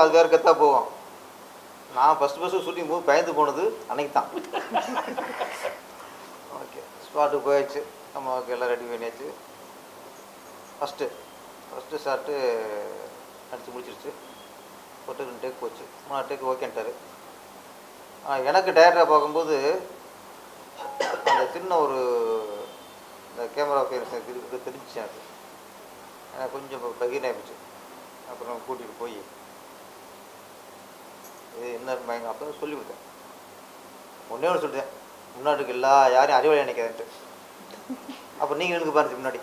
அது வேறு கத்தா போவோம் நான் ஃபஸ்ட்டு ஃபஸ்ட்டு ஷூட்டிங் போது பயந்து போனது அன்னைக்கு தான் ஓகே ஸ்பாட்டுக்கு போயாச்சு நம்ம ஓகே எல்லாம் ரெடி பண்ணியாச்சு ஃபஸ்ட்டு ஃபஸ்ட்டு ஷாட்டு நடிச்சு முடிச்சிருச்சு ஒரு ரெண்டு டேக் போச்சு மூணாவது டேக் ஓகேன்ட்டாரு ஆ, எனக்கு டேரக்டாக பார்க்கும்போது அந்த சின்ன ஒரு இந்த கேமரா ஃபேன்ஸ் இருக்கு தெரிஞ்சிச்சு எனக்கு எனக்கு கொஞ்சம் பகிர் ஆகிடுச்சு அப்புறம் கூட்டிகிட்டு போய் இது என்ன பயங்க அப்போ சொல்லி கொடுத்தேன் ஒன்றே ஒன்று சொல்லிட்டேன் முன்னாடிக்கு எல்லா யாரையும் அறிவாளி நினைக்காதுன்ட்டு அப்போ நீங்கள் எனக்கு பாருச்சு முன்னாடி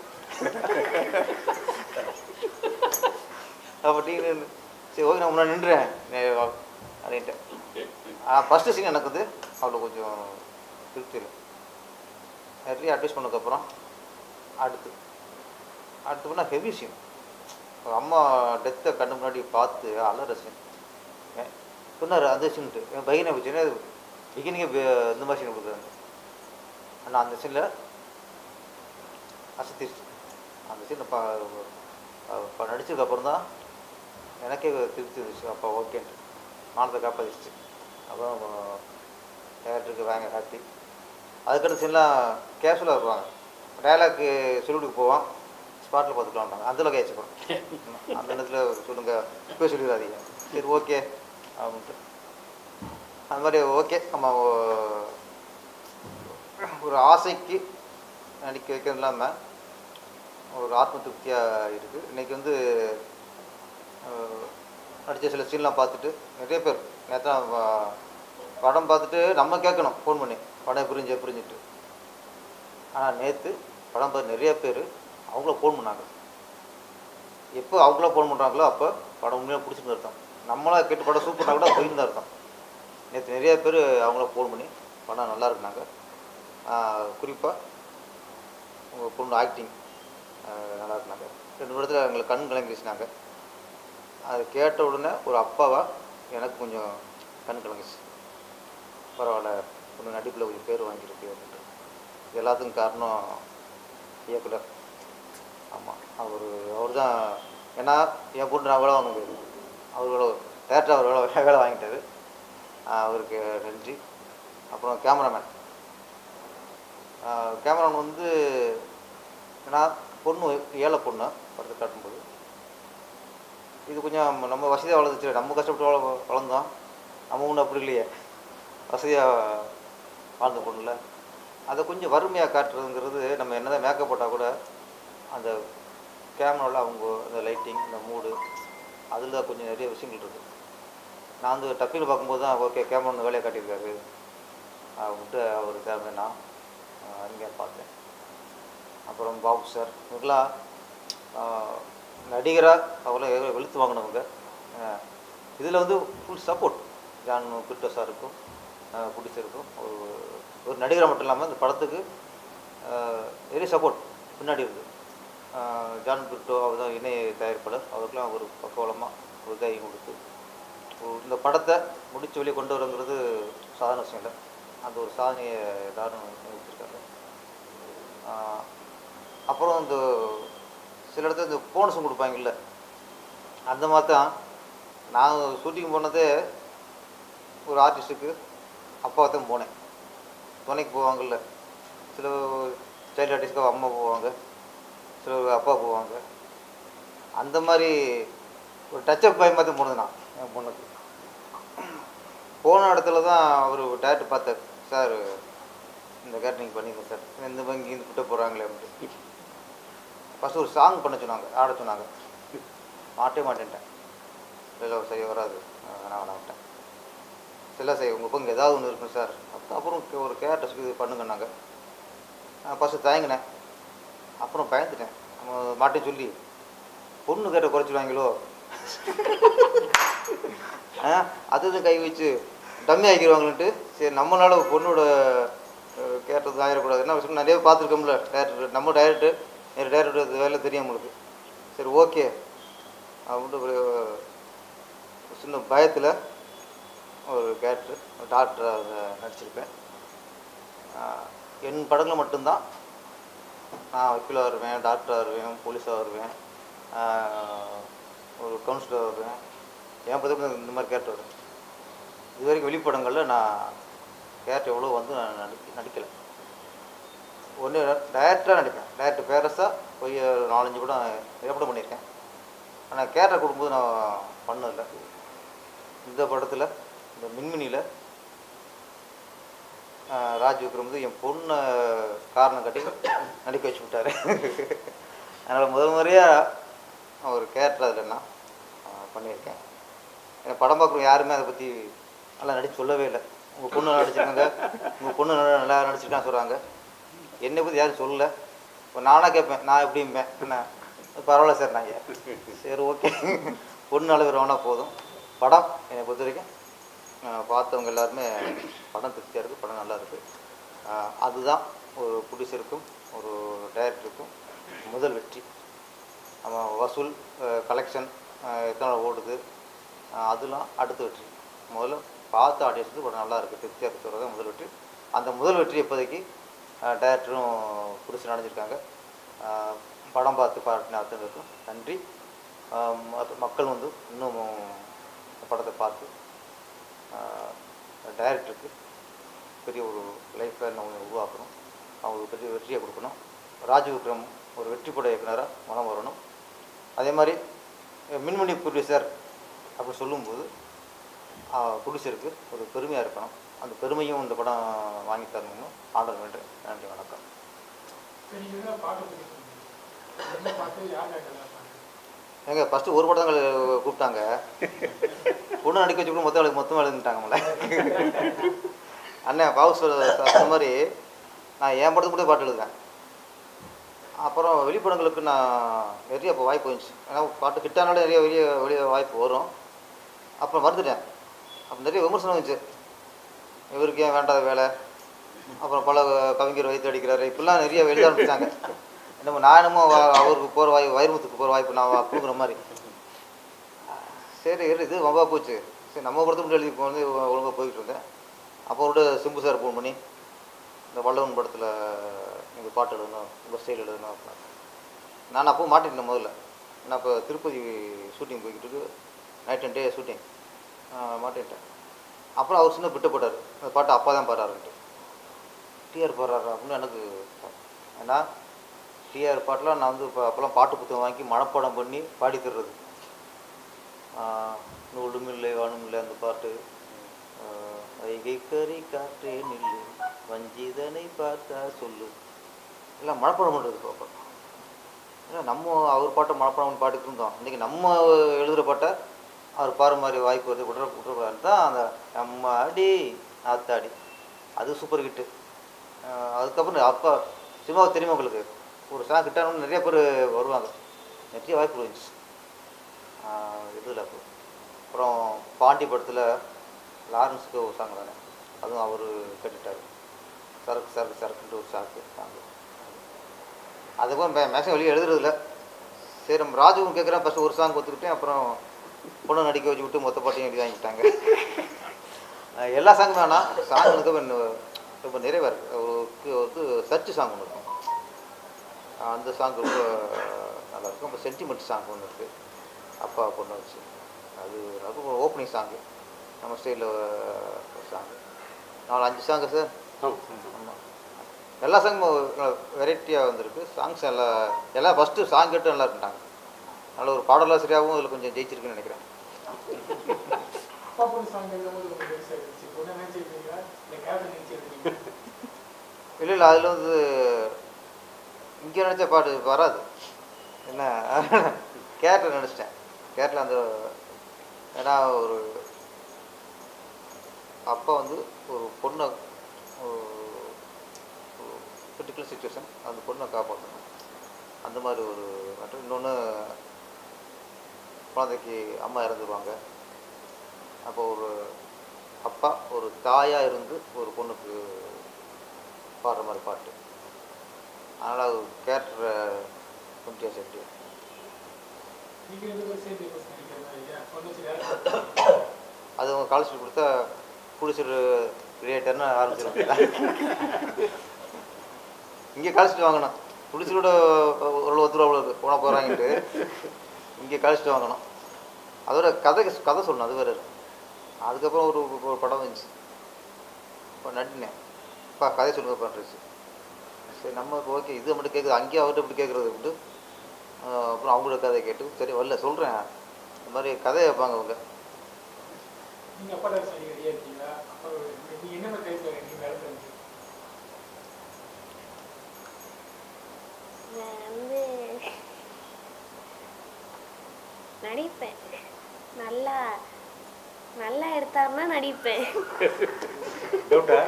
அப்போ நீங்கள் நின்னு, சரி ஓகே நான் முன்னாடி நின்றுறேன் நே- வா அப்படின்ட்டு ஃபஸ்ட்டு சீன் எனக்கு வந்து அவ்வளோ கொஞ்சம் திருப்தி இல்லை நிறைய அட்வைஸ் பண்ணதுக்கப்புறம் அடுத்து அடுத்து பண்ணால் ஹெவி சீன் ஒரு அம்மா டெத்தை கண்ணு முன்னாடி பார்த்து அலற சீன் சொன்னார் அந்த சீன்ட்டு என் பையனை வச்சுன்னா பிகினிங்கே இந்த மாதிரி சீன் கொடுக்குறாங்க ஆனால் அந்த சீனில் அசத்திருச்சு அந்த சீன் பா இப்போ நடிச்சதுக்கப்புறம் தான் எனக்கே திருப்தி இருந்துச்சு அப்போ ஓகேன்ட்டு மானத்தை காப்பாதிச்சு அப்புறம் டேரக்டருக்கு வாங்க ஹாப்பி அதுக்கடுத்த சீன்லாம் கேஷுவலாக வருவாங்க டைலாக்கு சொல்லிட்டு போவோம் ஸ்பாட்டில் பார்த்துக்கலாம்ட்டாங்க அதில் கேச்சுப்போம் அந்த நேரத்தில் சொல்லுங்கள் இப்போ சொல்லிடாதீங்க சரி ஓகே அப்படின்ட்டு அந்த மாதிரி ஓகே நம்ம ஓ- ஒரு ஆசைக்கு நடிக்க வைக்கிறது இல்லாமல் ஒரு ஆத்ம திருப்தியாக இருக்குது இன்றைக்கி வந்து அஹ், நடித்த சில சீன்லாம் பார்த்துட்டு நிறைய பேர் நேற்று படம் பார்த்துட்டு நம்ம கேட்கணும் ஃபோன் பண்ணி படம் புரிஞ்சு புரிஞ்சுட்டு ஆனால் நேற்று படம் பார்த்து நிறைய பேர் அவங்கள ஃபோன் பண்ணாங்க எப்போ அவங்கள ஃபோன் பண்ணுறாங்களோ அப்போ படம் உண்மையாக பிடிச்சிருந்து அர்த்தம் நம்மளா கேட்டு படம் சூப்பர்னா கூட போயிருந்தா அர்த்தம் நேற்று நிறைய பேர் அவங்கள ஃபோன் பண்ணி படம் நல்லா இருக்குனாங்க குறிப்பாக உங்கள் பொண்ணு ஆக்டிங் நல்லா இருக்குனாங்க ரெண்டு இடத்துல எங்களுக்கு கண் கலங்கிச்சுனாங்க அது கேட்ட உடனே ஒரு அப்பாவா எனக்கு கொஞ்சம் கண் கலங்கிச்சு பரவாயில்ல பொண்ணு நடிப்பில் கொஞ்சம் பேர் வாங்கியிருக்கு அப்படின்ட்டு இது எல்லாத்துக்கும் காரணம் இயக்குனர் ஆமாம் அவர் அவர் தான் ஏன்னா என் பொண்ணு நான் வேலை வாங்க முடியாது அவரோட டேரக்டர் அவர் வேலை வேலை வாங்கிட்டாரு ஆஹ் அவருக்கு நன்றி அப்புறம் கேமராமேன் கேமராமேன் வந்து ஏன்னா பொண்ணு ஏழை பொண்ணு படத்தை காட்டும்போது இது கொஞ்சம் நம்ம வசதியாக வளர்ந்துச்சு நம்ம கஷ்டப்பட்டு வள வளர்ந்தோம் நம்ம ஒன்றும் அப்படி இல்லையே வசதியாக வாழ்ந்த பொண்ணுல அதை கொஞ்சம் வறுமையாக காட்டுறதுங்கிறது நம்ம என்னதான் மேக்கப் போட்டால் கூட அந்த கேமராவில் அவங்க அந்த லைட்டிங் அந்த மூடு அதில் கொஞ்சம் நிறைய விஷயங்கள் இருக்குது நான் வந்து டப்பில் பார்க்கும்போது தான் ஓகே கேமரா வந்து வேலையை காட்டியிருக்காரு அப்படின்ட்டு அவர் தேவை நான் அங்கே பார்த்தேன் அப்புறம் பாபு சார் இவங்களாம் நடிகராக அவங்களாம் எவ்வளோ வெளுத்து வாங்கினவங்க இதில் வந்து ஃபுல் சப்போர்ட் ஜான் குட்டோ சாருக்கும் பிடிச்சிருக்கும் ஒரு ஒரு நடிகராக மட்டும் இல்லாமல் இந்த படத்துக்கு நிறைய சப்போர்ட் பின்னாடி இருக்குது ஆஹ் ஜான் குட்டோ அவர் தான் இணை தயாரிப்பாளர் அவருக்கெல்லாம் ஒரு பக்கவலமாக ஒரு தைரியம் கொடுத்து ஒரு- இந்த படத்தை முடிச்சு வெளியே கொண்டு வரங்கிறது சாதாரண விஷயம் இல்லை அந்த ஒரு சாதனையை எல்லாரும் வச்சுருக்காங்க அப்புறம் இந்த சில இடத்துல இந்த போனஸும் கொடுப்பாங்கல்ல அந்த மாதிரி தான் நான் ஷூட்டிங் போனதே ஒரு ஆர்டிஸ்ட்டுக்கு அப்பா தான் போனேன் துணைக்கு போவாங்கல்ல சில சைல்டு ஆர்டிஸ்ட்க்கு அம்மா போவாங்க சில அப்பா போவாங்க அந்த மாதிரி ஒரு டச்சப் பாய் மாதிரி போனது நான் என் பொண்ணுக்கு போன இடத்துல தான் அவர் டேரக்டர் பார்த்தார் சார் இந்த கேரக்டர் நீங்கள் பண்ணிங்க சார் இந்த வங்கி இந்த கிட்ட போகிறாங்களே அப்படின்ட்டு ஃபஸ்ட்டு ஒரு சாங் பண்ண சொன்னாங்க ஆட சொன்னாங்க மாட்டே மாட்டேன்ட்டேன் இல்லை சரியாக வராது அஹ் வேணாம் வேணாம்ட்டேன் இல்லை சார் உங்கள் பங்கு ஏதாவது ஒன்று இருக்கும் சார் அப்போ அப்புறம் கே- ஒரு கேரக்டர்ஸ்க்கு இது பண்ணுங்கன்னாங்க நான் ஃபஸ்ட்டு தயங்கினேன் அப்புறம் பயந்துட்டேன் நம்ம மாட்டே சொல்லி பொண்ணு கேட்ட குறைச்சிடுவாங்களோ ஆ அது இது கை வச்சு டம்மி ஆக்கிடுவாங்கன்ட்டு சரி நம்மளால ஒரு பொண்ணோட அஹ், கேட்டது ஆயிடக்கூடாது என்ன விஷயம் நிறைய பார்த்துருக்கோம்ல டேரக்டர் நம்ம டேரக்டர் நிறைய டேரக்டர் வேலை தெரியும் நம்மளுக்கு சரி ஓகே அப்படின்ட்டு ஒரு ஒரு சின்ன பயத்தில் ஒரு கேரக்டர் ஒரு டாக்டராக நடிச்சிருப்பேன் ஆஹ், என் படங்களில் மட்டும்தான் நான் வக்கீலாக வருவேன் டாக்டராக வருவேன் போலீஸாக வருவேன் ஆஹ், ஒரு கவுன்சிலராக வருவேன் என் பதவி இந்த மாதிரி கேரக்டர் வரும் இது வரைக்கும் வெளிப்படங்களில் நான் கேரக்டர் எவ்வளோ வந்து நான் நடிக்க நடிக்கலை ஒன்று டைரக்டராக நடிப்பேன் டைரக்டர் பேரஸாக போய் ஒரு நாலஞ்சு படம் நிறைய படம் பண்ணியிருக்கேன் ஆனால் கேரக்டர் கொடுக்கும்போது நான் பண்ணதில்லை இந்த படத்தில் இந்த மின்மினியில் ராஜ் விக்ரம் வந்து என் பொண்ணை காரணம் கட்டி நடிக்க வச்சு விட்டாரு அதனால் முதல் முறையாக ஒரு கேரக்டர் அதில் நான் ஆஹ், பண்ணியிருக்கேன் எனக்கு படம் பார்க்குறவங்க யாருமே அதை பற்றி நல்லா நடிச்சு சொல்லவே இல்லை உங்கள் பொண்ணு நல்லா நடிச்சிருக்காங்க உங்கள் பொண்ணு நல்லா நல்லா நடிச்சிருக்கான்னு சொல்கிறாங்க என்னை பற்றி யாரும் சொல்லலை இப்போ நானாக கேட்பேன் நான் எப்படிம்பேன் என்ன பரவாயில்ல சார் நான் சரி ஓகே பொண்ணு அளவு வேணா போதும் படம் என்னை பொறுத்த வரைக்கும் ஆஹ், பார்த்தவங்க எல்லாருமே படம் திருப்தியாக இருக்குது படம் நல்லா இருக்குது ஆஹ், அதுதான் ஒரு ப்ரொடியூசருக்கும் ஒரு டைரக்டருக்கும் முதல் வெற்றி நம்ம வசூல் கலெக்ஷன் எத்தனை நாள் ஓடுது ஆஹ், அதெல்லாம் அடுத்த வெற்றி முதல்ல பார்த்த ஆடியன்ஸுக்கு படம் நல்லா இருக்குது திருப்தியாக இருக்கு சொல்கிறது முதல் வெற்றி அந்த முதல் வெற்றி இப்போதைக்கு டைரக்டரும் புடிச்சு நடந்திருக்காங்க ஆஹ், படம் பார்த்து பாட்டின அத்தனைக்கும் நன்றி ஆஹ், மத்த- மக்கள் வந்து இன்னும் இந்த படத்தை பார்த்து டைரக்டருக்கு பெரிய ஒரு லைஃப்பில் நம்ம உருவாக்கணும் அவங்களுக்கு பெரிய வெற்றியை கொடுக்கணும் ராஜ் விக்ரம் ஒரு வெற்றி பட இயக்குனராக மனம் வரணும் அதே மாதிரி அஹ், மின்மணி ப்ரொடியூசர் அப்படி சொல்லும்போது ப்ரொடியூசருக்கு ஒரு பெருமையாக இருக்கணும் அந்த பெருமையும் இந்த படம் வாங்கி தரணும்னு ஆர்டர் வேண்டேன் நன்றி வணக்கம் சரி, நீங்க என்ன பாட்டு பத்தி சொன்னீங்க? என்ன பாட்டு யார் கேட்கலாம் ஏங்க ஃபஸ்ட்டு ஒரு படம் தான் கூப்பிட்டாங்க பொண்ணு நடிக்க வச்சு கூட மொத்தம் எழுது மொத்தமாக எழுதுட்டாங்கல்ல அண்ணன் பாவு சொன்ன சொன்ன மாதிரி நான் என் படத்துக்கு கூட பாட்டு எழுதுவேன் அப்புறம் வெளிப்படங்களுக்கு நான் நிறைய இப்போ வாய்ப்பு வந்துச்சு ஏன்னா பாட்டு கிட்டானால நிறைய வெளியே வெளியே வாய்ப்பு வரும் அப்புறம் மறந்துட்டேன் அப்போ நிறைய விமர்சனம் வந்துச்சு இவருக்கு ஏன் வேண்டாத வேலை அப்புறம் பல கவிஞர் வைத்து அடிக்கிறாரு இப்படிலாம் நிறைய எழுத ஆரம்பிச்சாங்க என்னமோ நான் என்னமோ வ- அவருக்கு போகிற வாய் வைரமுத்துக்கு போகிற வாய்ப்பு நான் வா- கொடுக்குற மாதிரி சரி இரு, இது ரொம்ப போச்சு சரி நம்ம படத்துக்கு மட்டும் எழுதி வந்து ஒழுங்காக போய்கிட்டு இருந்தேன் அப்போ விட சிம்பு சார் ஃபோன் பண்ணி இந்த வல்லவன் படத்தில் நீங்கள் பாட்டு எழுதணும் உங்கள் ஸ்டைல் எழுதணும் அப்படின்னாரு. நான் அப்போ மாட்டிட்டேன் முதல்ல நான் இப்போ திருப்பதி ஷூட்டிங் போய்கிட்டு இருக்கு நைட் அண்ட் டே ஷூட்டிங் மாட்டிட்டேன் அப்புறம் அவர் சின்ன பிட்டு போட்டார் அந்த பாட்டு அப்பா தான் பாடுறாருன்ட்டு டிஆர் பாடுறாரு அப்படின்னு எனக்கு ஏன்னா டிஆர் பாட்டெலாம் நான் வந்து இப்போ அப்போல்லாம் பாட்டு புத்தகம் வாங்கி மனப்பாடம் பண்ணி பாடி தர்றது நூலும் இல்லை வானும் இல்லை அந்த பாட்டு ஆஹ், வைகை கறி காற்றே நில்லு வஞ்சிதனை பார்த்தா சொல்லு எல்லாம் மனப்பாடம் பண்ணுறது பாப்பா ஏன்னா நம்ம அவர் பாட்டை மனப்பாடம் பண்ணி பாடிட்டு இருந்தோம் இன்றைக்கி நம்ம எழுதுகிற பாட்டை அவர் பாரு மாதிரி வாய்ப்பு வருது விட்ற விட்றக்கூடாது தான் அந்த நம்ம அடி ஆத்தாடி அது சூப்பர் ஹிட்டு அதுக்கப்புறம் அப்போ சினிமாவை தெரியுமா உங்களுக்கு ஒரு சாங் கிட்டானு நிறைய பேர் வருவாங்க நிறைய வாய்ப்பு இருந்துச்சு இதில் அப்புறம் பாண்டி படத்தில் லாரன்ஸுக்கு ஒரு சாங் தானே அதுவும் அவர் கட்டிட்டார் சரக்கு சரக்கு சரக்குன்ட்டு ஒரு சாக்கு சாங் அதுக்கப்புறம் மேக்ஸிமம் வெளியே எழுதுறதில்ல சரி நம்ம ராஜுவும் கேட்குறேன் ஃபஸ்ட்டு ஒரு சாங் ஒத்துக்கிட்டேன் அப்புறம் பொண்ணு நடிக்க வச்சு விட்டு மொத்த பாட்டையும் எழுதி வாங்கிட்டாங்க அஹ் எல்லா சாங்கும் வேணாம் சாங் எனக்கு ரொம்ப- ரொம்ப நிறைவாக இருக்குது அவருக்கு வந்து சர்ச்சு சாங் ஒன்று இருக்கும் அஹ் அந்த சாங் ரொம்ப நல்லா இருக்கும் அப்புறம் சென்டிமெண்ட் சாங் ஒன்று இருக்குது அப்பா பொண்ணு வச்சு அது ரொம்ப ஓப்பனிங் சாங்கு நம்ம ஸ்டைலில் ஒரு சாங்கு நாலு அஞ்சு சாங்கு சார் ஆமாம் எல்லா சாங்கும் வெரைட்டியாக வந்திருக்கு சாங்ஸ் எல்லாம் எல்லாம் ஃபஸ்ட்டு சாங் கேட்டு நல்லா இருந்தாங்க நல்ல ஒரு பாடலாசிரியாகவும் இதில் கொஞ்சம் ஜெயிச்சிருக்குன்னு நினைக்கிறேன் அப்பா பொண்ணு சாங் எழுதும்போது உங்களுக்கு பெருசாக இருந்துச்சு பொண்ணை நினைச்சு எழுதுறீங்களா இல்லை கேரக்டர் நினைச்சு எழுதுறீங்களா இல்லை இல்லை அதில் வந்து இங்கே நினச்ச பாட்டு வராது என்ன கேரக்டர் நினச்சிட்டேன் கேரட்டில் அந்த ஏன்னா ஒரு அப்பா வந்து ஒரு பொண்ணை கிரிட்டிக்கல் சுச்சுவேஷன் அந்த பொண்ணை காப்பாற்றணும் அந்த மாதிரி ஒரு மற்றும் இன்னொன்று குழந்தைக்கு அம்மா இறந்துருவாங்க அப்போ ஒரு அப்பா ஒரு தாயாக இருந்து ஒரு பொண்ணுக்கு பாடுற மாதிரி பாட்டு அதனால் அது கேரக்டரை குண்டியா செட்டி நீங்க ரெண்டு பேரும் சேர்ந்து இப்போ நடிக்கிற மாதிரி இல்லையா பொண்ணு வச்சு டேரக்டர் அது அவங்க காலேஜ் கொடுத்தா குடிச்சிரு கிரியேட்டர்னு ஆரம்பிச்சிருவாங்க இங்கே கழிச்சிட்டு வாங்கணும் குடிச்சிரோட ஒரு ஒருத்தர் அவ்வளோ போனால் போகிறாங்கன்ட்டு இங்கே கழிச்சிட்டு வாங்கணும் அதோட கதை கதை சொல்லணும் அது வேறு அதுக்கப்புறம் ஒரு ஒரு படம் வந்துச்சு இப்போ நடினேன் அப்பா கதை சொல்லுங்க பண்ணுறச்சு சரி நமக்கு ஓகே இது மட்டும் கேட்குது அங்கேயே அவர்கிட்ட இப்படி கேட்குறது விட்டு அப்புறம் அவங்களோட கதை கேட்டு சரி வரல சொல்கிறேன் இந்த மாதிரி கதை வைப்பாங்க அவங்க நீங்க அப்பா டான்ஸ் ஆடி ரெடியா இருக்கீங்களா அப்பா நீங்க என்ன மாதிரி டைப்ல நீங்க வேலை செஞ்சு நான் வந்து நடிப்பேன் நல்லா நல்லா எடுத்தாருன்னா நடிப்பேன் டவுட்டா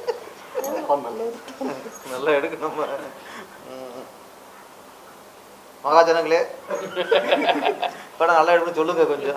நல்லா எடுக்கணும் நம்ம ம். மகாஜனங்களே படம் நல்லா எடுக்கணும் சொல்லுங்க கொஞ்சம்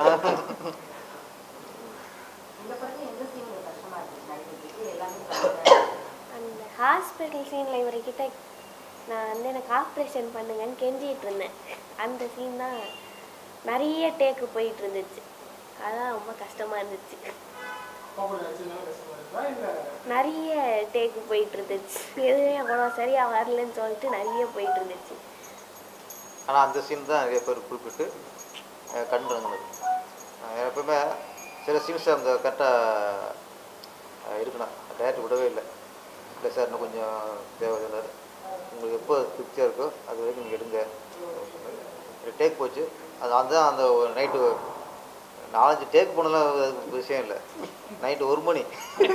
இந்த படத்துல எந்த scene உங்களுக்கு கஷ்டமா இருந்துச்சு நடிக்கிறதுக்கு? எல்லாமே கரெக்டா அந்த ஹாஸ்பிட்டல் சீனில் இவர்கிட்ட நான் வந்து எனக்கு ஆப்ரேஷன் பண்ணுங்கன்னு கெஞ்சிட்டு இருந்தேன் அந்த சீன் தான் நிறைய டேக்கு போயிட்டு இருந்துச்சு அதான் ரொம்ப கஷ்டமாக இருந்துச்சு அப்பா கூட நடிச்சதுனால கஷ்டமா இருக்கா இல்ல நிறைய டேக்கு போயிட்டு இருந்துச்சு எதுவுமே அவ்வளோ சரியாக வரலன்னு சொல்லிட்டு நிறைய போயிட்டு இருந்துச்சு ஆனால் அந்த சீன் தான் நிறைய பேர் குறிப்பிட்டு அஹ், கண் இறங்குனது அஹ், எப்பவுமே சில சீன்ஸ் அந்த கரெக்டாக இருக்கணும் டேரக்டர் விடவே இல்லை இல்லை சார் இன்னும் கொஞ்சம் தேவை சார் உங்களுக்கு எப்போ திருப்தியாக இருக்கோ அது வரைக்கும் நீங்கள் எடுங்க டேக் போச்சு அது அதுதான் அந்த நைட்டு நாலஞ்சு டேக் போனதெல்லாம் அது விஷயம் இல்லை நைட்டு ஒரு மணி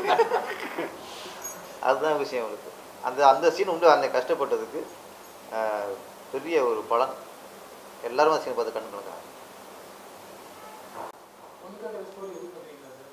அதுதான் விஷயம் அவளுக்கு அந்த அந்த சீன் உண்டு அந்த கஷ்டப்பட்டதுக்கு ஆஹ், பெரிய ஒரு பலன் எல்லாரும் அந்த சீன் பார்த்து கண்டு கலக்காங்க உங்களுக்காக ஸ்டோரி எது பண்றீங்களா சார்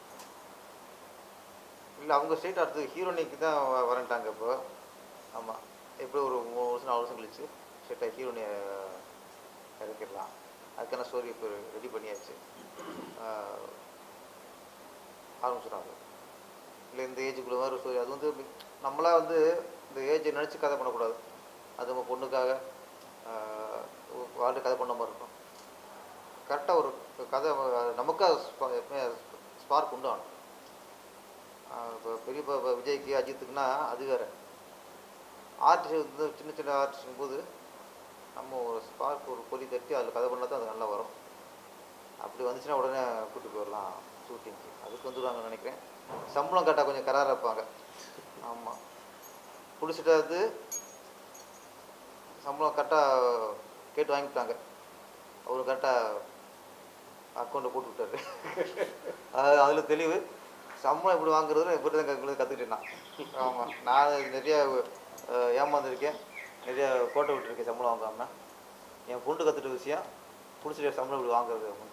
இல்லை அவங்க ஸ்ட்ரெயிட் அடுத்து ஹீரோனிக்கு தான் வ- வரேன்ட்டாங்க இப்போ ஆமாம் எப்படி ஒரு மூணு வருஷம் நாலு வருஷம் கழிச்சு ஸ்ட்ரெயிட்டாக ஹீரோனியை இறக்கிடலாம் அதுக்கான ஸ்டோரி இப்போ ரெடி பண்ணியாச்சு ஆஹ், ஆரம்பிச்சிடும் அது இல்லை இந்த ஏஜுக்குள்ள மாதிரி ஒரு ஸ்டோரி அது வந்து நம்மளா வந்து இந்த ஏஜை நினச்சி கதை பண்ணக்கூடாது அது நம்ம பொண்ணுக்காக வாழ்க்கை கதை பண்ண மாதிரி இருக்கும் கரெக்டாக ஒரு கதை அஹ், நமக்காக ஸ்பார்க் உண்டாகணும் இப்போ பெரிய ப- ப- விஜய்க்கு அஜித்துக்குன்னா அது வேற ஆர்டிஸ்ட் வந்து சின்ன சின்ன ஆர்டிஸ்டும் போது நம்ம ஒரு ஸ்பார்க் ஒரு பொலி தட்டி அதில் கதை பண்ணால் தான் அது நல்லா வரும் அப்படி வந்துச்சுன்னா உடனே கூட்டி போயிடலாம் ஷூட்டிங்க்கு அதுக்கு வந்துடுவாங்கன்னு நினைக்கிறேன் சம்பளம் கரெக்டாக கொஞ்சம் கராராக இருப்பாங்க ஆமாம் பிடிச்சிட்டா வந்து சம்பளம் கரெக்டாக கேட்டு வாங்கிட்டாங்க அவரு கரெக்டாக அக்கௌண்ட்டை போட்டு விட்டாரு அது அதில் தெளிவு சம்பளம் இப்படி வாங்குறது இப்படி தான் கற்றுக்கிட்டேன் நான் ஆமாம் நான் நிறைய அஹ், ஏமாந்துருக்கேன் நிறைய கோட்டை விட்டுருக்கேன் சம்பளம் வாங்காமல் என் பொண்ணு கற்றுட்ட விஷயம் பிடிச்சிட்ட சம்பளம் இப்படி வாங்குறது அப்படின்ட்டு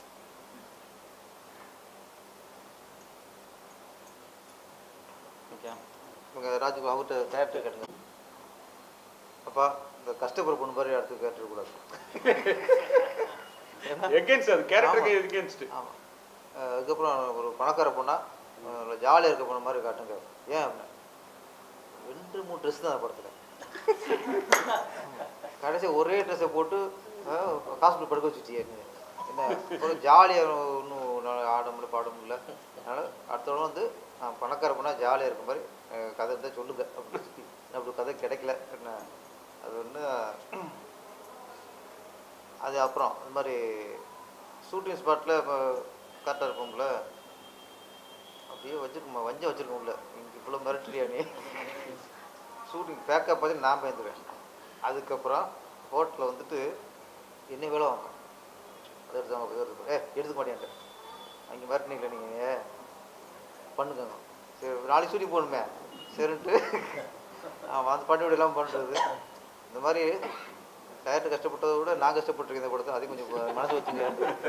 ஓகே இவங்க ராஜு அவர்கிட்ட கேரக்டர் கேட்டுங்க அப்பா இந்த கஷ்டப்படுற பொண்ணு மாதிரி அடுத்து கேட்டுக்கூடாது எகேன்ஸ்ட் அது கேரக்டருக்கு ஆமா. எகேன்ஸ்ட் ஆமாம் அதுக்கப்புறம் ஒரு பணக்கார பொண்ணா ஜாலியாக இருக்க பொண்ணு மாதிரி காட்டுங்க ஏன் அப்படின்னா ரெண்டு மூணு ட்ரெஸ் தான் அந்த படத்தில் கடைசி ஒரே ட்ரெஸ்ஸை போட்டு ஹாஸ்பிட்டல் படுக்க வச்சுட்டியே நீ. என்ன ஒரு ஜாலியாக ஒன்றும் ஆட முடியல பாட முடியல அதனால் அடுத்த தடவை வந்து நான் பணக்கார பொண்ணா ஜாலியாக இருக்க மாதிரி அஹ், கதை இருந்தால் சொல்லுங்க அப்படின்னு சொல்லி அப்படி கதை கிடைக்கல என்ன அது ஒன்று அது அப்புறம் இந்த மாதிரி ஷூட்டிங் ஸ்பாட்டில் இப்போ கரெக்டாக இருப்போம்ல அப்படியே வச்சிருக்கோம் வஞ்சம் வச்சிருக்கோம்ல இங்கே இவ்வளோ மிரட்டுறியா நீ ஷூட்டிங் பேக்கப் பார்த்து நான் பயந்துருவேன் அதுக்கப்புறம் ஹோட்டலில் வந்துட்டு என்ன வேலை வாங்க அதை எடுத்து இதை எடுத்து ஏ எடுத்துக்க மாட்டேன்ட்டு அங்கே மிரட்டினீங்களே நீங்கள் பண்ணுங்க சரி நாளைக்கு ஷூட்டிங் போகணுமே சரின்ட்டு ஆமாம் அந்த பண்ணி எல்லாம் பண்ணுறது இந்த மாதிரி டயர்ட்டு கஷ்டப்பட்டதை விட நான் கஷ்டப்பட்டிருக்கேன் இந்த படத்தை அதையும் கொஞ்சம் மனசு வச்சுங்க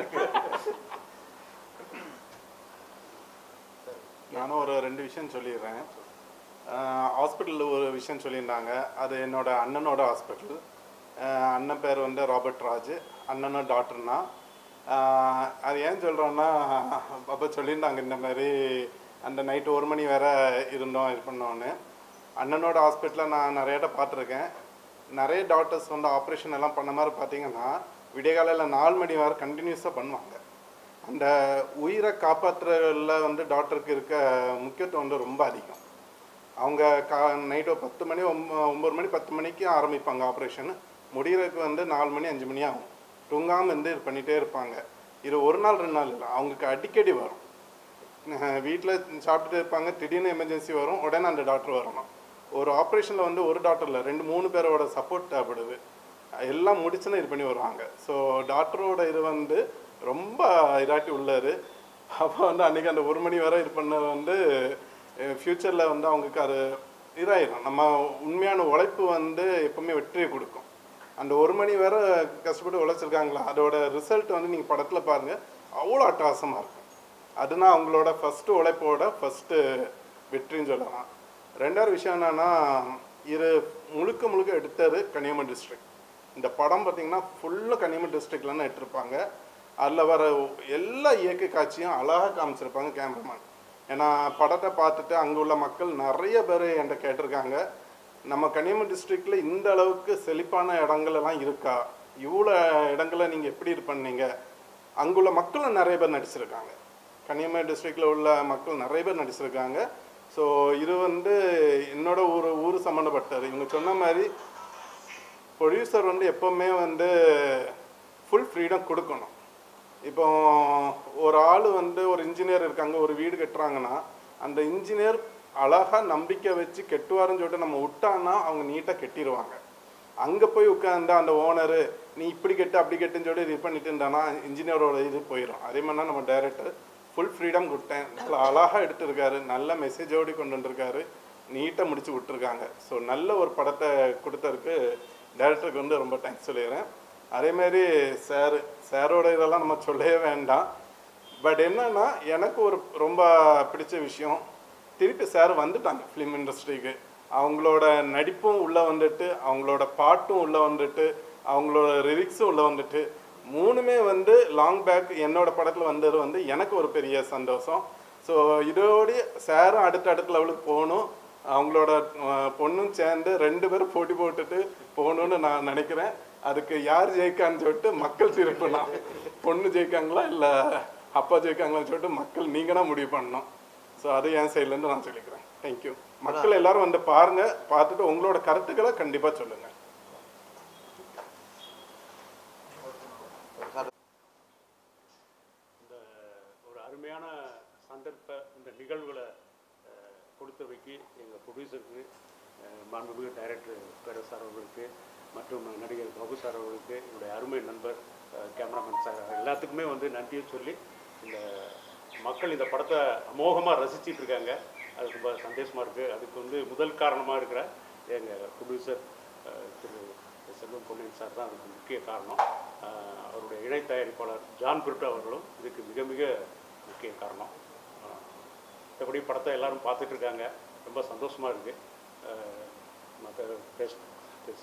நானும் ஒரு ரெண்டு விஷயம் சொல்லிடுறேன் ஹாஸ்பிட்டலில் ஒரு விஷயம் சொல்லியிருந்தாங்க அது என்னோட அண்ணனோட ஹாஸ்பிட்டல் அண்ணன் பேர் வந்து ராபர்ட் ராஜ் அண்ணனும் டாக்டர்னா ஆஹ் அது ஏன் சொல்கிறோன்னா அப்போ சொல்லியிருந்தாங்க இந்த மாதிரி அந்த நைட்டு ஒரு மணி வேற இருந்தோம் இது பண்ணோன்னு அண்ணனோட ஹாஸ்பிட்டலில் நான் நிறைய இடம் பார்த்துருக்கேன் நிறைய டாக்டர்ஸ் வந்து ஆப்ரேஷன் எல்லாம் பண்ண மாதிரி பார்த்தீங்கன்னா விடியகாலையில் நாலு மணி வரை கண்டினியூஸாக பண்ணுவாங்க அந்த உயிரை காப்பாற்றுறதுல வந்து டாக்டருக்கு இருக்க முக்கியத்துவம் வந்து ரொம்ப அதிகம் அவங்க கா நைட்டு பத்து மணி ஒம்ப ஒம்பது மணி பத்து மணிக்கு ஆரம்பிப்பாங்க ஆப்ரேஷன் முடிகிறதுக்கு வந்து நாலு மணி அஞ்சு மணி ஆகும் தூங்காமல் இருந்து இது பண்ணிகிட்டே இருப்பாங்க இது ஒரு நாள் ரெண்டு நாள் இல்லை அவங்களுக்கு அடிக்கடி வரும் வீட்டில் சாப்பிட்டுட்டு இருப்பாங்க திடீர்னு எமர்ஜென்சி வரும் உடனே அந்த டாக்டர் வரணும் ஒரு ஆப்ரேஷனில் வந்து ஒரு டாக்டர் இல்லை ரெண்டு மூணு பேரோட சப்போர்ட் தேவைப்படுது எல்லாம் முடிச்சுன்னு இது பண்ணி வருவாங்க ஸோ டாக்டரோட இது வந்து ரொம்ப இதாட்டி உள்ளார் அப்போ வந்து அன்றைக்கி அந்த ஒரு மணி வரை இது பண்ண வந்து ஃப்யூச்சரில் வந்து அவங்களுக்கு அது இதாயிரும் நம்ம உண்மையான உழைப்பு வந்து எப்பவுமே வெற்றியை கொடுக்கும் அந்த ஒரு மணி வரை கஷ்டப்பட்டு உழைச்சிருக்காங்களா அதோட ரிசல்ட் வந்து நீங்கள் படத்தில் பாருங்கள் அவ்வளோ அட்டகாசமாக இருக்கும் அதுனா அவங்களோட ஃபஸ்ட்டு உழைப்போட ஃபஸ்ட்டு வெற்றின்னு சொல்லலாம் ரெண்டாவது விஷயம் என்னன்னா இது முழுக்க முழுக்க எடுத்தது கன்னியாகுமரி டிஸ்ட்ரிக்ட் இந்த படம் பார்த்தீங்கன்னா ஃபுல்லாக கன்னியாகுமரி டிஸ்ட்ரிக்ட்லன்னு எடுத்திருப்பாங்க அதில் வர எல்லா இயற்கை காட்சியும் அழகாக காமிச்சிருப்பாங்க கேமராமேன் ஏன்னா படத்தை பார்த்துட்டு அங்கே உள்ள மக்கள் நிறைய பேர் என்கிட்ட கேட்டிருக்காங்க நம்ம கன்னியாகுமரி டிஸ்ட்ரிக்டில் இந்த அளவுக்கு செழிப்பான இடங்கள் எல்லாம் இருக்கா இவ்வளோ இடங்களை நீங்கள் எப்படி இது பண்ணீங்க அங்குள்ள மக்களும் நிறைய பேர் நடிச்சிருக்காங்க கன்னியாகுமரி டிஸ்ட்ரிக்டில் உள்ள மக்கள் நிறைய பேர் நடிச்சிருக்காங்க ஸோ இது வந்து என்னோட ஒரு ஊர் சம்மந்தப்பட்டது இவங்க சொன்ன மாதிரி ப்ரொடியூசர் வந்து எப்போவுமே வந்து ஃபுல் ஃப்ரீடம் கொடுக்கணும் இப்போ ஒரு ஆள் வந்து ஒரு இன்ஜினியர் இருக்காங்க ஒரு வீடு கட்டுறாங்கன்னா அந்த இன்ஜினியர் அழகாக நம்பிக்கை வச்சு கெட்டுவாருன்னு சொல்லிட்டு நம்ம விட்டான்னா அவங்க நீட்டாக கெட்டிடுவாங்க அங்கே போய் உட்காந்தா அந்த ஓனரு நீ இப்படி கெட்டு அப்படி கெட்டுன்னு சொல்லி இது பண்ணிட்டு இருந்தானா இன்ஜினியரோட இது போயிடும் அதே மாதிரி தான் நம்ம டைரக்டர் ஃபுல் ஃப்ரீடம் கொடுத்தேன் நல்லா அழகாக எடுத்திருக்காரு நல்ல மெசேஜோடு கொண்டு வந்திருக்காரு நீட்டாக முடிச்சு விட்டுருக்காங்க ஸோ நல்ல ஒரு படத்தை கொடுத்ததுக்கு டைரக்டருக்கு வந்து ரொம்ப தேங்க்ஸ் சொல்லிடுறேன் அதேமாரி சார் சாரோட இதெல்லாம் நம்ம சொல்லவே வேண்டாம் பட் என்னன்னா எனக்கு ஒரு ரொம்ப பிடிச்ச விஷயம் திருப்பி சார் வந்துட்டாங்க ஃபிலிம் இண்டஸ்ட்ரிக்கு அவங்களோட நடிப்பும் உள்ளே வந்துட்டு அவங்களோட பாட்டும் உள்ளே வந்துட்டு அவங்களோட லிரிக்ஸும் உள்ளே வந்துட்டு மூணுமே வந்து லாங் பேக் என்னோட படத்தில் வந்தது வந்து எனக்கு ஒரு பெரிய சந்தோஷம் ஸோ இதோடு சாரும் அடுத்த அடுத்த லெவலுக்கு போகணும் அவங்களோட அஹ், பொண்ணும் சேர்ந்து ரெண்டு பேரும் போட்டி போட்டுட்டு போகணும்னு நான் நினைக்கிறேன் அதுக்கு யார் ஜெயிக்கான்னு சொல்லிட்டு மக்கள் தீர்ப்புலாம் பொண்ணு ஜெயிக்காங்களா இல்லை அப்பா ஜெயிக்காங்களான்னு சொல்லிட்டு மக்கள் நீங்கள் தான் முடிவு பண்ணணும் ஸோ அது என் சைட்லேருந்து நான் சொல்லிக்கிறேன் தேங்க்யூ மக்கள் எல்லாரும் வந்து பாருங்க பார்த்துட்டு உங்களோட கருத்துக்களை கண்டிப்பாக சொல்லுங்கள் சார் இந்த ஒரு அருமையான சந்தர்ப்ப இந்த நிகழ்வுகளை அஹ், கொடுத்தவைக்கு எங்கள் ப்ரொடியூசருக்கு அஹ், மாண்புமிகு டைரக்டர் பேர சார் அவர்களுக்கு மற்றும் நடிகர் பாபு சார் அவர்களுக்கு என்னுடைய அருமை நண்பர் அஹ், கேமராமேன் சார் எல்லாத்துக்குமே வந்து நன்றியை சொல்லி இந்த மக்கள் இந்த படத்தை அமோகமாக ரசிச்சிட்டு இருக்காங்க அது ரொம்ப சந்தோஷமாக இருக்குது அதுக்கு வந்து முதல் காரணமாக இருக்கிற எங்கள் ப்ரொடியூசர் திரு செல்வம் பொன்னியின் சார் தான் அதுக்கு முக்கிய காரணம் அஹ், அவருடைய இணை தயாரிப்பாளர் ஜான் பிரிட்டோ அவர்களும் இதுக்கு மிக மிக முக்கிய காரணம் அஹ், மற்றபடி படத்தை எல்லாரும் பார்த்துட்டு இருக்காங்க ரொம்ப சந்தோஷமாக இருக்குது மற்ற பேச பேச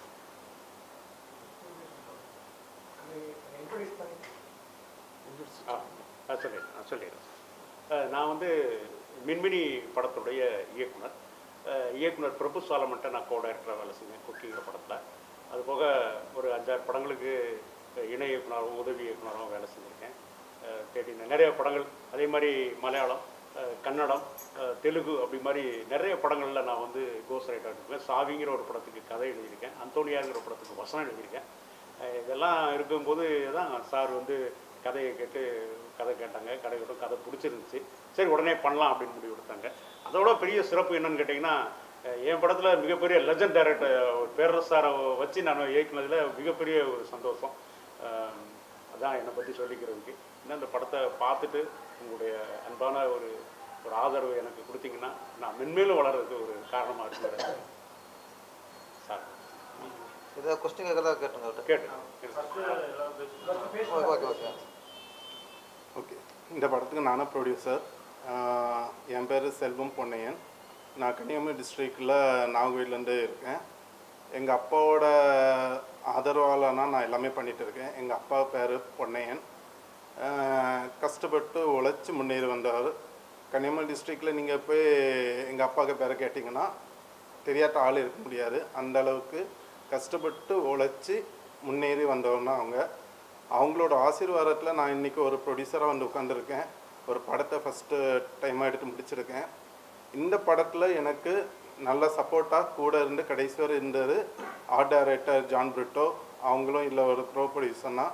இன்ட்ரோடியூஸ் பண்ணி ஆ ஆ சொல்லிடுறேன் நான் சொல்லிடுறேன் அஹ், நான் வந்து மின்மினி படத்துடைய இயக்குனர் அஹ், இயக்குனர் பிரபு சாலமன்ட்ட நான் கோ டைரக்டராக வேலை செஞ்சேன் குக்கிங்கிற படத்தில் அது போக ஒரு அஞ்சாறு படங்களுக்கு இணை இயக்குனராகவும் உதவி இயக்குனராகவும் வேலை செஞ்சுருக்கேன் அஹ், தேடின நிறைய படங்கள் அதே மாதிரி மலையாளம் அஹ், கன்னடம் அஹ், தெலுங்கு அப்படி மாதிரி நிறைய படங்களில் நான் வந்து கோஸ் ரைட்டர் இருக்கேன் சாவிங்கிற ஒரு படத்துக்கு கதை எழுதியிருக்கேன் அந்தோனியாங்கிற படத்துக்கு வசனம் எழுதியிருக்கேன் அஹ் இதெல்லாம் இருக்கும்போது தான் சார் வந்து கதையை கேட்டு கதை கேட்டாங்க கதை கேட்டோம் கதை பிடிச்சிருந்துச்சு சரி உடனே பண்ணலாம் அப்படின்னு முடிவு எடுத்தாங்க அதோட பெரிய சிறப்பு என்னன்னு கேட்டிங்கன்னா அஹ் என் படத்தில் மிகப்பெரிய லெஜண்ட் டைரக்டர் பேரரசு சாரை வச்சு நான் இயக்குனதில் மிகப்பெரிய ஒரு சந்தோஷம் அஹ் அதான் என்னை பற்றி சொல்லிக்கிறதுக்கு இன்னும் இந்த படத்தை பார்த்துட்டு உங்களுடைய அன்பான ஒரு ஒரு ஆதரவு எனக்கு கொடுத்தீங்கன்னா நான் மென்மேலும் வளர்றதுக்கு ஒரு காரணமாக இருக்கிறேன் சார் இதை கொஸ்டின் கேட்கறதா கேட்டுங்க அவர்கிட்ட. கேட்டு ஓகே ஓகே ஓகே ஓகே இந்த படத்துக்கு நானும் ப்ரொடியூசர் என் பேர் செல்வம் பொன்னையன் நான் கன்னியாகுமரி டிஸ்ட்ரிக்டில் நாகர்கோயிலேருந்து இருக்கேன் எங்கள் அப்பாவோட ஆதரவாலனா நான் எல்லாமே பண்ணிட்டு இருக்கேன் எங்கள் அப்பா பேர் பொன்னையன் ஆஹ் கஷ்டப்பட்டு உழைச்சி முன்னேறி வந்தவர் கன்னியாகுமரி டிஸ்ட்ரிக்டில் நீங்கள் போய் எங்கள் அப்பாவுக்கு பேரை கேட்டிங்கன்னா தெரியாத ஆள் இருக்க முடியாது அந்த அளவுக்கு கஷ்டப்பட்டு உழைச்சி முன்னேறி வந்தவர்னா அவங்க அவங்களோட ஆசீர்வாதத்தில் நான் இன்றைக்கி ஒரு ப்ரொடியூசராக வந்து உட்காந்துருக்கேன் ஒரு படத்தை ஃபஸ்ட்டு டைமாக எடுத்து முடிச்சிருக்கேன் இந்த படத்தில் எனக்கு நல்ல சப்போர்ட்டாக கூட இருந்து கடைசி வரை இருந்தது ஆர்ட் டைரக்டர் ஜான் பிரிட்டோ அவங்களும் இல்லை ஒரு ப்ரோ ப்ரொடியூசர்னா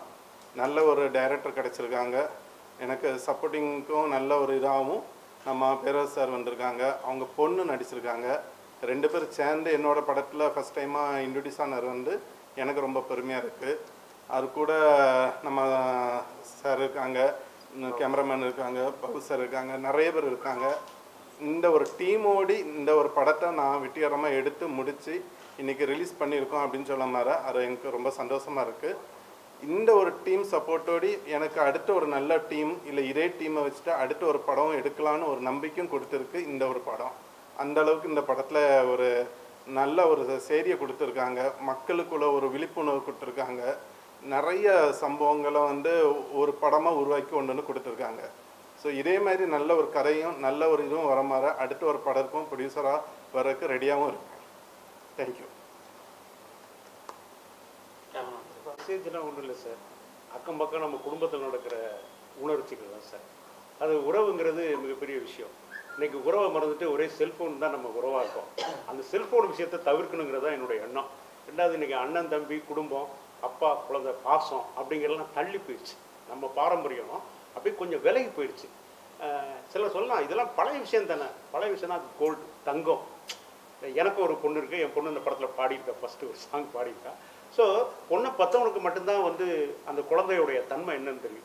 நல்ல ஒரு டைரக்டர் கிடச்சிருக்காங்க எனக்கு சப்போர்ட்டிங்க்கும் நல்ல ஒரு இதாகவும் நம்ம பேரரசு சார் வந்திருக்காங்க அவங்க பொண்ணு நடிச்சிருக்காங்க ரெண்டு பேரும் சேர்ந்து என்னோட படத்தில் ஃபஸ்ட் டைமாக இன்ட்ரடியூஸ் ஆனது வந்து எனக்கு ரொம்ப பெருமையாக இருக்குது அது கூட நம்ம சார் இருக்காங்க கேமராமேன் இருக்காங்க பாபு சார் இருக்காங்க நிறைய பேர் இருக்காங்க இந்த ஒரு டீமோடி இந்த ஒரு படத்தை நான் வெற்றிகரமாக எடுத்து முடித்து இன்றைக்கி ரிலீஸ் பண்ணியிருக்கோம் அப்படின்னு சொல்ல மாதிரி அது எனக்கு ரொம்ப சந்தோஷமாக இருக்குது இந்த ஒரு டீம் சப்போர்ட்டோடி எனக்கு அடுத்த ஒரு நல்ல டீம் இல்லை இதே டீமை வச்சுட்டு அடுத்த ஒரு படம் எடுக்கலான்னு ஒரு நம்பிக்கையும் கொடுத்துருக்கு இந்த ஒரு படம் அந்த அளவுக்கு இந்த படத்தில் ஒரு நல்ல ஒரு செய்தியை கொடுத்துருக்காங்க மக்களுக்குள்ள ஒரு விழிப்புணர்வு கொடுத்துருக்காங்க நிறைய சம்பவங்களை வந்து ஒரு படமாக உருவாக்கி கொண்டு வந்து கொடுத்துருக்காங்க ஸோ இதே மாதிரி நல்ல ஒரு கதையும் நல்ல ஒரு இதுவும் வர மாதிரி அடுத்த ஒரு படத்துக்கும் ப்ரொடியூசராக வர்றதுக்கு ரெடியாகவும் இருக்கேன் தேங்க்யூ மெசேஜ்லாம் ஒன்றும் இல்லை சார் அக்கம் பக்கம் நம்ம குடும்பத்தில் நடக்கிற உணர்ச்சிகள் தான் சார் அது உறவுங்கிறது மிகப்பெரிய விஷயம் இன்னைக்கு உறவை மறந்துட்டு ஒரே செல்ஃபோன் தான் நம்ம உறவாக இருக்கோம் அந்த செல்ஃபோன் விஷயத்தை தவிர்க்கணுங்கிறது தான் என்னுடைய எண்ணம் ரெண்டாவது இன்னைக்கு அண்ணன் தம்பி குடும்பம் அப்பா குழந்தை பாசம் அப்படிங்கிறதெல்லாம் தள்ளி போயிடுச்சு நம்ம பாரம்பரியம் அப்படியே கொஞ்சம் விலகி போயிடுச்சு அஹ் சிலர் சொல்லலாம் இதெல்லாம் பழைய விஷயம் தானே பழைய விஷயம்னா அது கோல்டு தங்கம் எனக்கு ஒரு பொண்ணு இருக்குது என் பொண்ணு இந்த படத்தில் பாடியிருக்கா ஃபஸ்ட்டு ஒரு சாங் பாடியிருக்கா ஸோ பொண்ணை பத்தவனுக்கு மட்டும்தான் வந்து அந்த குழந்தையுடைய தன்மை என்னன்னு தெரியும்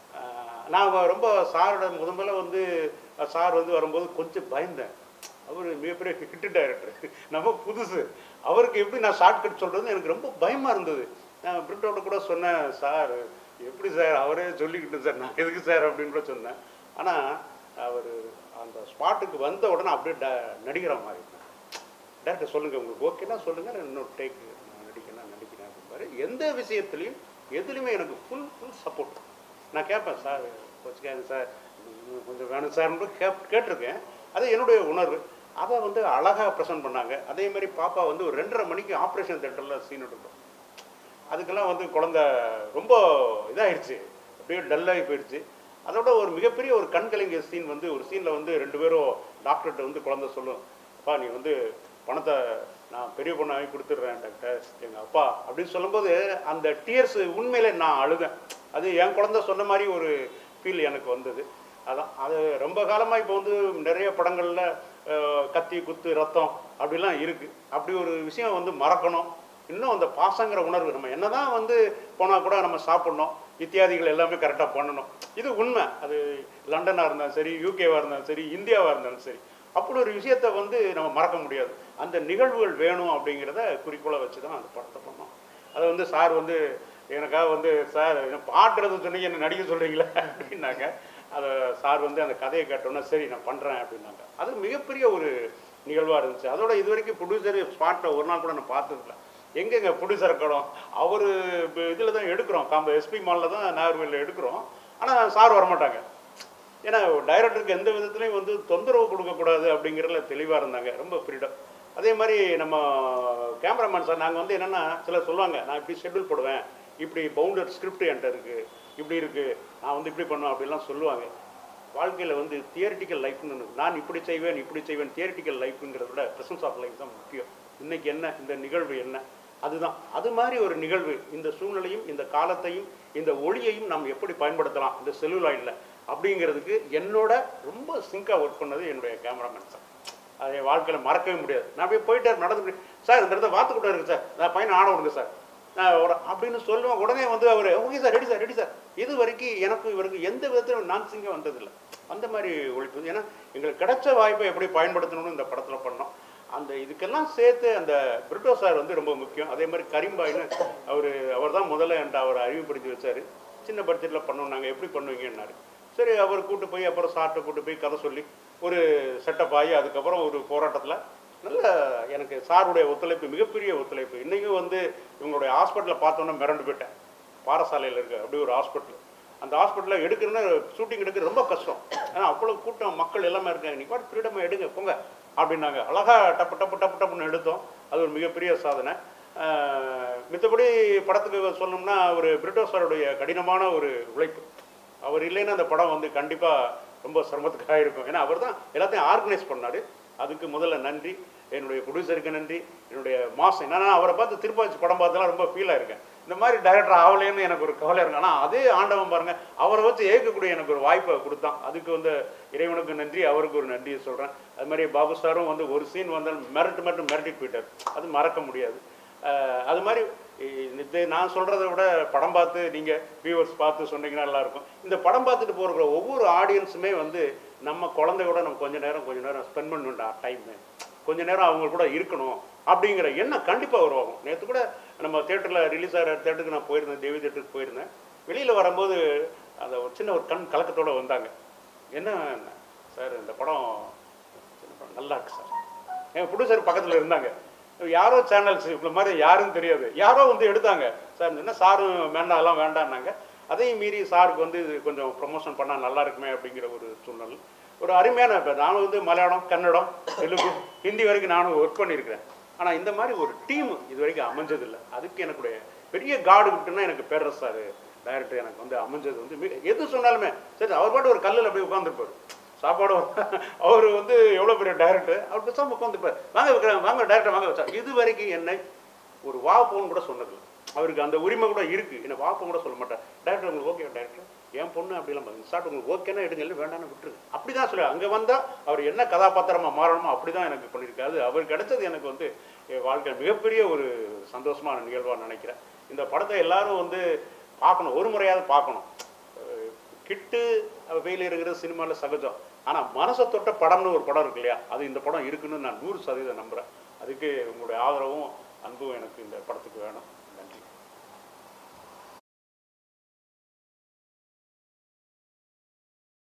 ஆஹ் நான் வ- ரொம்ப சாரோட முத முதல்ல வந்து அஹ் சார் வந்து வரும்போது கொஞ்சம் பயந்தேன் அவர் மிகப்பெரிய ஹிட் டைரக்டர் நம்ம புதுசு அவருக்கு எப்படி நான் ஷார்ட்கட் சொல்கிறது எனக்கு ரொம்ப பயமாக இருந்தது நான் பிரிண்டோட கூட சொன்னேன் சார் எப்படி சார் அவரே சொல்லிக்கிட்டு சார் நான் எதுக்கு சார் அப்படின்னு கூட சொன்னேன் ஆனால் அவர் அந்த ஸ்பாட்டுக்கு வந்த உடனே அப்படியே ட நடிக்கிற மாதிரி இருந்தார். டேரக்டர் சொல்லுங்கள் உங்களுக்கு ஓகேனா சொல்லுங்கள் நான் இன்னொரு டேக் நான் நடிக்கிறேன் நடிக்கிறேன் அப்படிம்பாரு எந்த விஷயத்துலையும் எதுலையுமே எனக்கு ஃபுல் ஃபுல் சப்போர்ட் நான் கேட்பேன் சார் வச்சுக்காங்க சார் இன்னும் கொஞ்சம் வேணும் சார்னு கேப் கேட்டிருக்கேன் அது என்னுடைய உணர்வு அதை வந்து அழகாக ப்ரெசென்ட் பண்ணாங்க அதே மாதிரி பாப்பா வந்து ஒரு ரெண்டரை மணிக்கு ஆப்ரேஷன் தேட்டரில் சீன் எடுத்தோம் அதுக்கெல்லாம் வந்து குழந்த ரொம்ப இதாகிடுச்சு அப்படியே டல்லாகி போயிடுச்சு அதோட ஒரு மிகப்பெரிய ஒரு கண்கலைங்க சீன் வந்து ஒரு சீனில் வந்து ரெண்டு பேரும் டாக்டர்கிட்ட வந்து குழந்தை சொல்லும் அப்பா நீ வந்து பணத்தை நான் பெரிய பொண்ணு வாங்கி கொடுத்துட்றேன் டாக்டர் எங்கள் அப்பா அப்படின்னு சொல்லும்போது அந்த டியர்ஸ் உண்மையிலே நான் அழுதேன் அது என் குழந்தை சொன்ன மாதிரி ஒரு ஃபீல் எனக்கு வந்தது அதான் அது ரொம்ப காலமாக இப்போ வந்து நிறைய படங்களில் கத்தி குத்து ரத்தம் அப்படிலாம் இருக்குது அப்படி ஒரு விஷயம் வந்து மறக்கணும் இன்னும் அந்த பாசங்கிற உணர்வு நம்ம என்னதான் வந்து போனால் கூட நம்ம சாப்பிட்ணும் இத்தியாதிகள் எல்லாமே கரெக்டாக பண்ணணும் இது உண்மை அது லண்டனாக இருந்தாலும் சரி யூகேவாக இருந்தாலும் சரி இந்தியாவாக இருந்தாலும் சரி அப்படி ஒரு விஷயத்தை வந்து நம்ம மறக்க முடியாது அந்த நிகழ்வுகள் வேணும் அப்படிங்கிறத குறிக்கோளை வச்சு தான் அந்த படத்தை பண்ணோம் அதை வந்து சார் வந்து எனக்காக வந்து சார் பாடுறது சொன்னீங்க என்ன நடிக்க சொல்கிறீங்களா அப்படின்னாங்க அதை சார் வந்து அந்த கதையை கேட்டோன்னே சரி நான் பண்ணுறேன் அப்படின்னாங்க அது மிகப்பெரிய ஒரு நிகழ்வாக இருந்துச்சு அதோட இது வரைக்கும் ப்ரொடியூசர் ஸ்பாட்டில் ஒரு நாள் கூட நான் பார்த்ததில்ல எங்கெங்க ப்ரொடியூசர் கடம் அவர் இதில் தான் எடுக்கிறோம் காம்ப எஸ்பி மாலில் தான் நாகர்வேலில் எடுக்கிறோம் ஆனால் சார் வரமாட்டாங்க ஏன்னா டைரக்டருக்கு எந்த விதத்துலையும் வந்து தொந்தரவு கொடுக்கக்கூடாது அப்படிங்கிறதுல தெளிவாக இருந்தாங்க ரொம்ப ஃப்ரீடம் அதே மாதிரி நம்ம கேமராமேன் சார் நாங்கள் வந்து என்னென்னா சிலர் சொல்லுவாங்க நான் இப்படி ஷெட்யூல் போடுவேன் இப்படி பவுண்டர் ஸ்கிரிப்ட் என்கிட்ட இருக்குது இப்படி இருக்குது நான் வந்து இப்படி பண்ணுவேன் அப்படிலாம் சொல்லுவாங்க வாழ்க்கையில் வந்து தியரிட்டிக்கல் லைஃப்னு ஒன்று இருக்கு. நான் இப்படி செய்வேன் இப்படி செய்வேன் தியரிட்டிக்கல் லைஃப்ங்கிறத விட ப்ரெசன்ஸ் ஆஃப் லைஃப் தான் முக்கியம் இன்னைக்கு என்ன இந்த நிகழ்வு என்ன அதுதான் அது மாதிரி ஒரு நிகழ்வு இந்த சூழ்நிலையும் இந்த காலத்தையும் இந்த ஒளியையும் நாம் எப்படி பயன்படுத்தலாம் இந்த செல்லுலாயில் அப்படிங்கிறதுக்கு என்னோட ரொம்ப சிங்காக ஒர்க் பண்ணது என்னுடைய கேமராமேன் சார் அதை என் வாழ்க்கையில் மறக்கவே முடியாது நான் அப்படியே போயிட்டே நடந்து போய், சார் இந்த இடத்துல வாத்து கூட இருக்கு சார் நான் பையனை ஆட விடுங்க சார் நான் ஒரு அப்படின்னு சொல்லுவேன் உடனே வந்து அவர் okay sir ready sir ready sir இது வரைக்கும் எனக்கும் இவருக்கு எந்த விதத்திலும் நான் சிங்க வந்ததில்லை அந்த மாதிரி ஒழிப்பு ஏன்னா எங்களுக்கு கிடைச்ச வாய்ப்பை எப்படி பயன்படுத்தணும்னு இந்த படத்தில் பண்ணோம் அந்த இதுக்கெல்லாம் சேர்த்து அந்த பிரிட்டோ சார் வந்து ரொம்ப முக்கியம் அதே மாதிரி கரீம்பாயின்னு அவர் அவர் தான் முதல்ல என்கிட்ட அவர் அறிவுப்படுத்தி வச்சார் சின்ன பட்ஜெட்டில் பண்ணோம் நாங்கள் எப்படி பண்ணுவீங்கன்னாரு சரி அவர் கூட்டு போய் அப்புறம் சார்ட்டை கூட்டு போய் கதை சொல்லி ஒரு செட்டப் ஆகி அதுக்கப்புறம் ஒரு போராட்டத்தில் நல்ல எனக்கு சாருடைய ஒத்துழைப்பு மிகப்பெரிய ஒத்துழைப்பு இன்றைக்கும் வந்து இவங்களுடைய ஹாஸ்பிட்டலில் பார்த்தோன்னே மிரண்டு போயிட்டேன் பாரசாலையில் இருக்க அப்படி ஒரு ஹாஸ்பிட்டல் அந்த ஹாஸ்பிட்டலில் எடுக்கிறதுன்னா ஷூட்டிங் எடுக்கிறது ரொம்ப கஷ்டம் ஏன்னா அவ்வளோ கூட்டம் மக்கள் எல்லாமே இருக்காங்க நீ பாட்டு ஃப்ரீடமாக எடுங்க போங்க அப்படின்னாங்க அழகாக டப்பு டப்பு டப்பு டப்புன்னு எடுத்தோம் அது ஒரு மிகப்பெரிய சாதனை ஆஹ் மித்தபடி படத்துக்கு சொல்லணும்னா ஒரு பிரிட்டோ சாருடைய கடினமான ஒரு உழைப்பு அவர் இல்லைன்னா அந்த படம் வந்து கண்டிப்பாக ரொம்ப சிரமத்துக்காக இருக்கும் ஏன்னா அவர் தான் எல்லாத்தையும் ஆர்கனைஸ் பண்ணார் அதுக்கு முதல்ல நன்றி என்னுடைய ப்ரொடியூசருக்கு நன்றி என்னுடைய மாசம் என்னன்னா அவரை பார்த்து திருப்பாச்சி படம் பார்த்தெல்லாம் ரொம்ப ஃபீலாக இருக்கேன் இந்த மாதிரி டைரக்டர் ஆகலேன்னு எனக்கு ஒரு கவலை இருக்கு ஆனால் அதே ஆண்டவன் பாருங்க அவரை வச்சு ஏற்கக்கூடிய எனக்கு ஒரு வாய்ப்பை கொடுத்தான் அதுக்கு வந்து இறைவனுக்கு நன்றி அவருக்கு ஒரு நன்றியை சொல்கிறேன் அது மாதிரி பாபு சாரும் வந்து ஒரு சீன் வந்தால் மிரட்டு மிரட்டு மிரட்டிட்டு போயிட்டார் அது மறக்க முடியாது அஹ் அது மாதிரி இ- இது நான் சொல்கிறத விட படம் பார்த்து நீங்கள் வியூவர்ஸ் பார்த்து சொன்னீங்கன்னா நல்லாயிருக்கும் இந்த படம் பார்த்துட்டு போகிற ஒவ்வொரு ஆடியன்ஸுமே வந்து நம்ம குழந்தையோட நம்ம கொஞ்ச நேரம் கொஞ்ச நேரம் ஸ்பெண்ட் பண்ணணும்டா டைமு கொஞ்ச நேரம் அவங்க கூட இருக்கணும் அப்படிங்கிற எண்ணம் கண்டிப்பாக உருவாகும் நேற்று கூட நம்ம தேட்டரில் ரிலீஸ் ஆகிற தேட்டருக்கு நான் போயிருந்தேன் தேவி தேட்டருக்கு போயிருந்தேன் வெளியில் வரும்போது அந்த ஒரு சின்ன ஒரு கண் கலக்கத்தோடு வந்தாங்க என்ன சார் இந்த படம் சின்ன படம் நல்லா இருக்கு சார் என் ப்ரொடியூசர் பக்கத்தில் இருந்தாங்க யாரோ சேனல்ஸ் இவ்வளோ மாதிரி யாருன்னு தெரியாது யாரோ வந்து எடுத்தாங்க சார் என்ன சாரும் வேண்டாம் அதெல்லாம் வேண்டாம்னாங்க அதையும் மீறி சாருக்கு வந்து இது கொஞ்சம் ப்ரொமோஷன் பண்ணால் நல்லா இருக்குமே அப்படிங்கிற ஒரு சூழ்நிலை ஒரு அருமையான இப்போ நானும் வந்து மலையாளம் கன்னடம் தெலுங்கு ஹிந்தி வரைக்கும் நானும் ஒர்க் பண்ணியிருக்கிறேன் ஆனால் இந்த மாதிரி ஒரு டீம் இது வரைக்கும் அமைஞ்சதில்லை அதுக்கு எனக்குடைய பெரிய காடு விட்டுன்னா எனக்கு பேரரசு சார் டைரக்டர் எனக்கு வந்து அமைஞ்சது வந்து மிக- எது சொன்னாலுமே சரி அவர் பாட்டு ஒரு கல்லில் அப்படியே உட்காந்துருப்பார் சாப்பாடு அவர் வந்து எவ்வளோ பெரிய டைரக்டர் அவர் பேசாமல் உட்காந்துப்பார் வாங்க வைக்கிறேன் வாங்க டைரக்டர் வாங்க வச்சா இது வரைக்கும் என்னை ஒரு வா போன்னு கூட சொன்னதில்லை அவருக்கு அந்த உரிமை கூட இருக்குது என்ன வா போன்னு கூட சொல்ல மாட்டார் டைரக்டர் உங்களுக்கு ஓகே டைரக்டர் என் பொண்ணு அப்படிலாம் பாருங்க ஸ்டார்ட் உங்களுக்கு ஓகேன்னா எடுங்க இல்லை வேண்டாம்னு விட்டுருங்க அப்படி தான் சொல்லு அங்கே வந்தால் அவர் என்ன கதாபாத்திரமா மாறணுமோ அப்படி தான் எனக்கு பண்ணியிருக்காரு அவர் கிடைச்சது எனக்கு வந்து என் வாழ்க்கையில் மிகப்பெரிய ஒரு சந்தோஷமான நிகழ்வாக நினைக்கிறேன் இந்த படத்தை எல்லாரும் வந்து பார்க்கணும் ஒரு முறையாவது பார்க்கணும் அஹ் கிட்டு வெயில் இருக்கிறது சினிமாவில் சகஜம் ஆனால் மனசை தொட்ட படம்னு ஒரு படம் இருக்கு இல்லையா அது இந்த படம் இருக்குன்னு நான் நூறு சதவீதம் நம்புகிறேன் அதுக்கு உங்களுடைய ஆதரவும் அன்பும் எனக்கு இந்த படத்துக்கு வேணும்